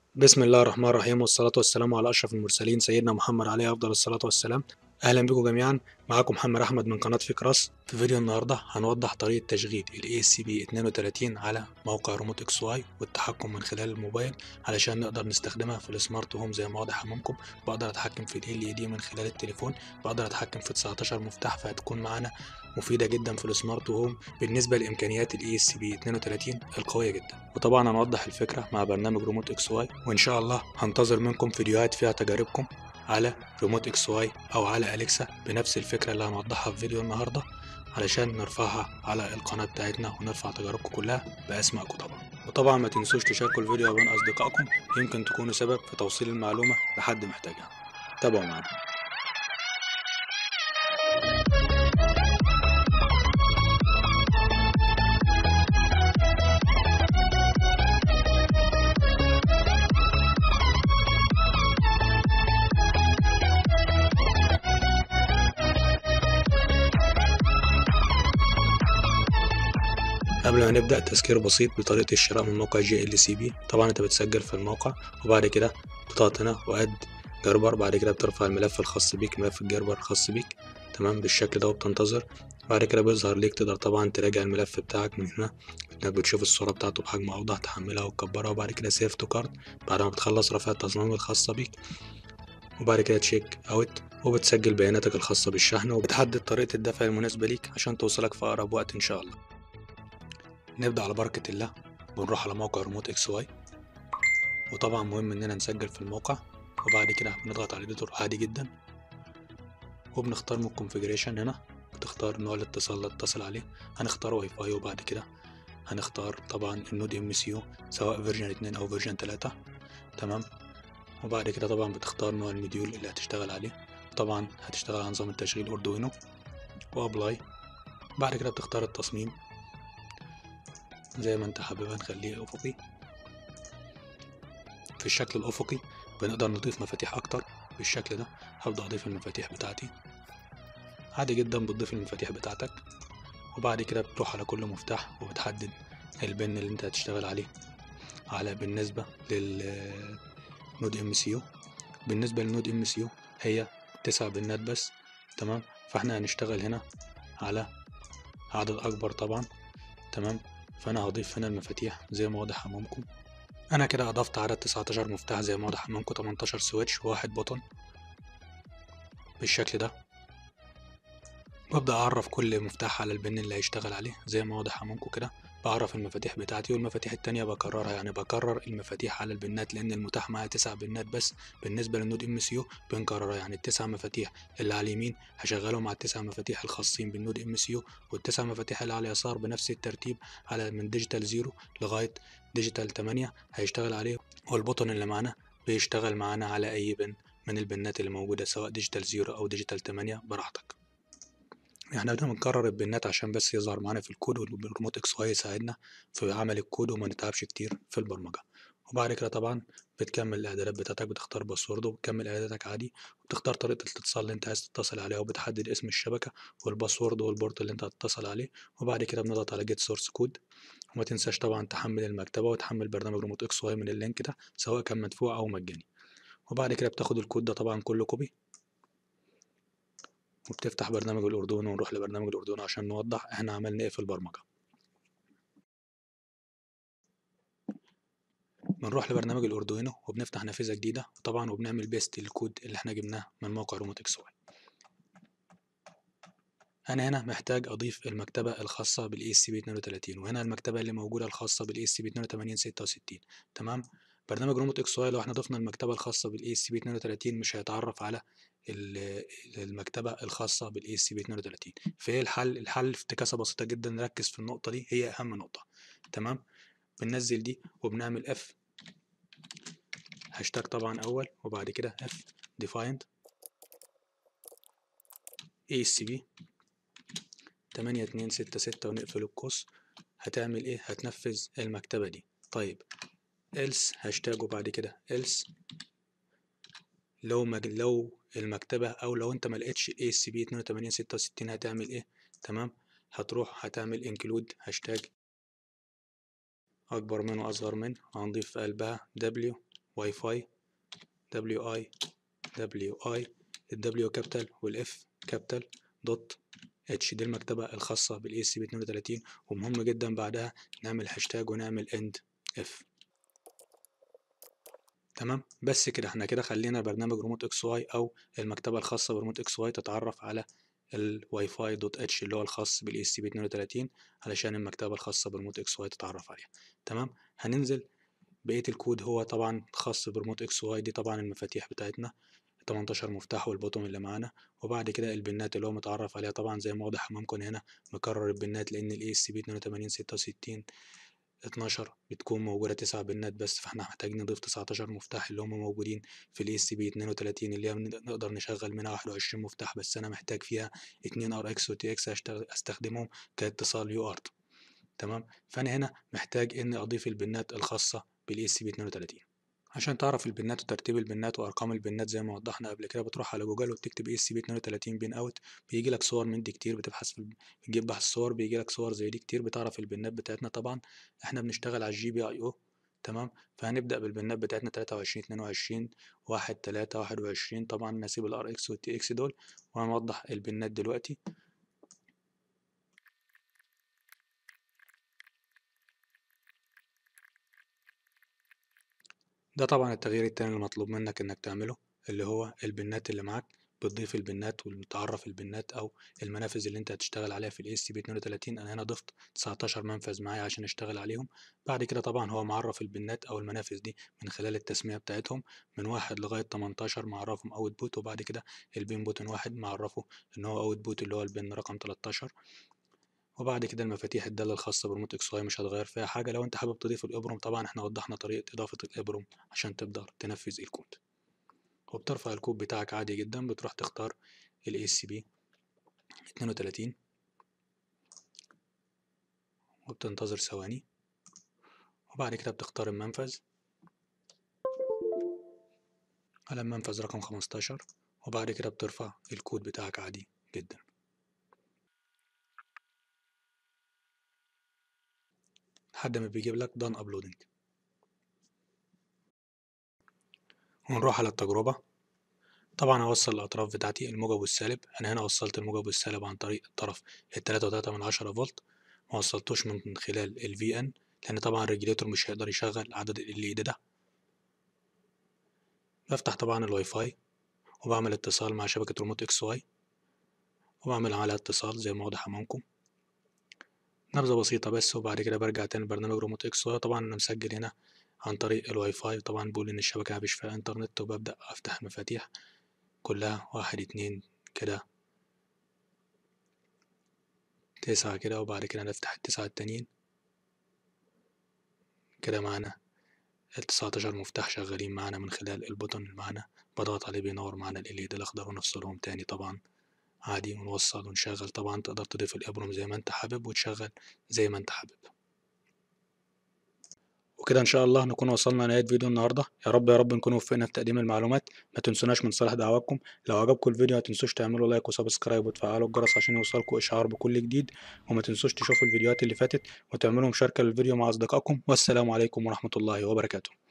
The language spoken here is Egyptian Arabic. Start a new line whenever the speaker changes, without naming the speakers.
بسم الله الرحمن الرحيم والصلاة والسلام على أشرف المرسلين سيدنا محمد عليه أفضل الصلاة والسلام أهلا بكم جميعا معاكم محمد أحمد من قناة فكراس في فيديو النهاردة هنوضح طريقة تشغيل ال ACB 32 على موقع ريموت اكس واي والتحكم من خلال الموبايل علشان نقدر نستخدمها في السمارت هوم زي ما واضح أمامكم بقدر أتحكم في ال LED من خلال التليفون بقدر أتحكم في 19 مفتاح فهتكون معانا مفيدة جدا في السمارت هوم بالنسبة لإمكانيات ال ACB 32 القوية جدا وطبعا هنوضح الفكرة مع برنامج ريموت اكس واي وإن شاء الله هنتظر منكم فيديوهات فيها تجاربكم على ريموت اكس واي او على اليكسا بنفس الفكره اللي هنوضحها في فيديو النهارده علشان نرفعها على القناه بتاعتنا ونرفع تجاربكم كلها باسمائكم طبعا وطبعا ما تنسوش تشاركوا الفيديو بين اصدقائكم يمكن تكونوا سبب في توصيل المعلومه لحد محتاجها تابعوا معنا قبل ما نبدأ تذكير بسيط بطريقة الشراء من موقع جي ال سي بي طبعا انت بتسجل في الموقع وبعد كده بتضغط هنا واد جربر بعد كده بترفع الملف الخاص بيك ملف الجربر الخاص بيك تمام بالشكل ده وبتنتظر بعد كده بيظهر ليك تقدر طبعا تراجع الملف بتاعك من هنا انك بتشوف الصورة بتاعته بحجم اوضح تحملها وتكبرها وبعد كده سيف تو كارت بعد ما بتخلص رفع التصميم الخاصة بيك وبعد كده تشيك اوت وبتسجل بياناتك الخاصة بالشحن وبتحدد طريقة الدفع المناسبة ليك عشان توصلك في أقرب وقت إن شاء الله نبدأ على بركة الله بنروح على موقع ريموت اكس واي وطبعا مهم اننا نسجل في الموقع وبعد كده بنضغط على الاديتور عادي جدا وبنختار من الكونفيجريشن هنا بتختار نوع الاتصال اللي اتصل عليه هنختار واي فاي وبعد كده هنختار طبعا النود ام سي يو سواء فيرجن 2 او فيرجن 3 تمام وبعد كده طبعا بتختار نوع المديول اللي هتشتغل عليه طبعا هتشتغل على نظام التشغيل اردوينو وابلاي بعد كده بتختار التصميم زي ما انت حاببها نخليه افقي في الشكل الافقي بنقدر نضيف مفاتيح اكتر بالشكل ده هبدأ اضيف المفاتيح بتاعتي عادي جدا بتضيف المفاتيح بتاعتك وبعد كده بتروح على كل مفتاح وبتحدد البن اللي انت هتشتغل عليه على بالنسبة للنود ام سي يو بالنسبة للنود ام سي يو هي تسع بنات بس تمام فاحنا هنشتغل هنا على عدد اكبر طبعا تمام فانا هضيف هنا المفاتيح زي ما واضح امامكم انا كده اضفت عدد 19 مفتاح زي ما واضح امامكم 18 سويتش وواحد بوتون بالشكل ده ببدأ أعرف كل مفتاح على البن اللي هيشتغل عليه زي ما واضح أمامكم كده بعرف المفاتيح بتاعتي والمفاتيح التانية بكررها يعني بكرر المفاتيح على البنات لأن المتاح معايا تسع بنات بس بالنسبة للنود ام سي يو بنكررها يعني التسع مفاتيح اللي على اليمين هشغلهم مع التسع مفاتيح الخاصين بالنود ام سي يو والتسع مفاتيح اللي على اليسار بنفس الترتيب على من ديجيتال زيرو لغاية ديجيتال تمانية هيشتغل عليه والبوتون اللي معانا بيشتغل معانا على أي بن من البنات اللي موجودة سواء ديجيتال زيرو أو ديجيتال تمانية براحتك احنا بدنا بنكرر البنات عشان بس يظهر معانا في الكود والريموت اكس واي يساعدنا في عمل الكود وما نتعبش كتير في البرمجة وبعد كده طبعا بتكمل الاعدادات بتاعتك بتختار باسورد وبتكمل اعداداتك عادي وبتختار طريقة الاتصال اللي انت عايز تتصل عليها وبتحدد اسم الشبكة والباسورد والبورت اللي انت هتتصل عليه وبعد كده بنضغط على جيت سورس كود وما تنساش طبعا تحمل المكتبة وتحمل برنامج ريموت اكس واي من اللينك ده سواء كان مدفوع او مجاني وبعد كده بتاخد الكود ده طبعا كله كوبي وبتفتح برنامج الأردوينو ونروح لبرنامج الأردوينو عشان نوضح احنا عملنا ايه في البرمجة بنروح لبرنامج الأردوينو وبنفتح نافذة جديدة طبعا وبنعمل بيست للكود اللي احنا جبناه من موقع ريموت اكس واي أنا هنا محتاج أضيف المكتبة الخاصة بالاي سي بي 32 وهنا المكتبة اللي موجودة الخاصة بالاي سي بي 82 66 تمام برنامج ريموت اكس واي لو احنا ضفنا المكتبة الخاصة بالاي سي بي 32 مش هيتعرف على المكتبة الخاصة بالاي سي بي 32 فايه الحل الحل افتكاسة بسيطة جدا نركز في النقطة دي هي أهم نقطة تمام بننزل دي وبنعمل اف هاشتاج طبعا أول وبعد كده اف defined اي سي بي تمانية اتنين ستة ستة ونقفل القوس هتعمل ايه هتنفذ المكتبة دي طيب else هاشتاج وبعد كده else لو مج... لو المكتبة أو لو أنت ملقتش اي سي بي اتنين وتمانين ستة وستين هتعمل ايه تمام هتروح هتعمل انكلود هاشتاج أكبر منه أصغر منه هنضيف في قلبها W واي فاي دبليو اي دبليو اي الدبليو كابيتال والاف كابيتال دوت اتش دي المكتبة الخاصة بالاي اس بي 32 ومهم جدا بعدها نعمل هاشتاج ونعمل اند اف تمام بس كده احنا كده خلينا برنامج ريموت اكس واي او المكتبة الخاصة بريموت اكس واي تتعرف على الواي فاي دوت اتش اللي هو الخاص بالاي اس بي 32 علشان المكتبة الخاصة بريموت اكس واي تتعرف عليها تمام هننزل بقية الكود هو طبعا خاص بريموت اكس واي دي طبعا المفاتيح بتاعتنا 18 مفتاح والبوتوم اللي معانا وبعد كده البنات اللي هو متعرف عليها طبعا زي ما واضح امامكم هنا مكرر البنات لان الاي اس بي 82 66 12 بتكون موجودة تسع بنات بس فاحنا محتاجين نضيف 19 مفتاح اللي هم موجودين في الاي اس بي 32 اللي هي نقدر نشغل منها 21 مفتاح بس انا محتاج فيها 2 ار اكس وتي اكس استخدمهم كاتصال يو ارت تمام فانا هنا محتاج اني اضيف البنات الخاصة بالاي اس بي 32 عشان تعرف البنات وترتيب البنات وارقام البنات زي ما وضحنا قبل كده بتروح على جوجل وتكتب اي اس بي 32 بين اوت بيجي لك صور من دي كتير بتبحث في بتجيب بحث صور بيجي لك صور زي دي كتير بتعرف البنات بتاعتنا طبعا احنا بنشتغل على الجي بي اي او تمام فهنبدا بالبنات بتاعتنا 23 22 1 3 21 طبعا نسيب الار اكس والتي اكس دول وهنوضح البنات دلوقتي ده طبعا التغيير التاني المطلوب منك انك تعمله اللي هو البنات اللي معاك بتضيف البنات والمتعرف البنات او المنافذ اللي انت هتشتغل عليها في الاي اس بي 32 انا هنا ضفت 19 منفذ معايا عشان اشتغل عليهم بعد كده طبعا هو معرف البنات او المنافذ دي من خلال التسميه بتاعتهم من واحد لغايه 18 معرفهم اوت بوت وبعد كده البين بوتن واحد معرفه ان هو اوت بوت اللي هو البن رقم 13 وبعد كده المفاتيح الدالة الخاصة بريموت اكس واي مش هتغير فيها حاجة لو انت حابب تضيف الابرم طبعا احنا وضحنا طريقة اضافة الابرم عشان تقدر تنفذ الكود وبترفع الكود بتاعك عادي جدا بتروح تختار ال SCP 32 وبتنتظر ثواني وبعد كده بتختار المنفذ على المنفذ رقم 15 وبعد كده بترفع الكود بتاعك عادي جدا لحد ما بيجيب لك done uploading ونروح على التجربة طبعا هوصل الأطراف بتاعتي الموجب والسالب أنا هنا وصلت الموجب والسالب عن طريق الطرف التلاتة وتلاتة من عشرة فولت موصلتوش من خلال ال VN لأن طبعا الريجليتور مش هيقدر يشغل عدد ال LED ده بفتح طبعا الواي فاي وبعمل اتصال مع شبكة ريموت اكس واي وبعمل على اتصال زي ما واضح أمامكم نبذة بسيطة بس وبعد كده برجع تاني لبرنامج ريموت اكس واي طبعا أنا مسجل هنا عن طريق الواي فاي طبعا بقول إن الشبكة مفيش فيها إنترنت وببدأ أفتح المفاتيح كلها واحد اتنين كده تسعة كده وبعد كده نفتح التسعة التانيين كده معانا التسعتاشر مفتاح شغالين معانا من خلال البوتون اللي معانا بضغط عليه بينور معانا ال LED الأخضر ونفصلهم تاني طبعا عادي ونوصل ونشغل طبعا تقدر تضيف الإبرم زي ما انت حابب وتشغل زي ما انت حابب وكده ان شاء الله نكون وصلنا لنهايه فيديو النهارده يا رب يا رب نكون وفقنا في تقديم المعلومات ما تنسوناش من صالح دعواتكم لو عجبكم الفيديو ما تنسوش تعملوا لايك وسبسكرايب وتفعلوا الجرس عشان يوصلكم اشعار بكل جديد وما تنسوش تشوفوا الفيديوهات اللي فاتت وتعملوا مشاركه للفيديو مع اصدقائكم والسلام عليكم ورحمه الله وبركاته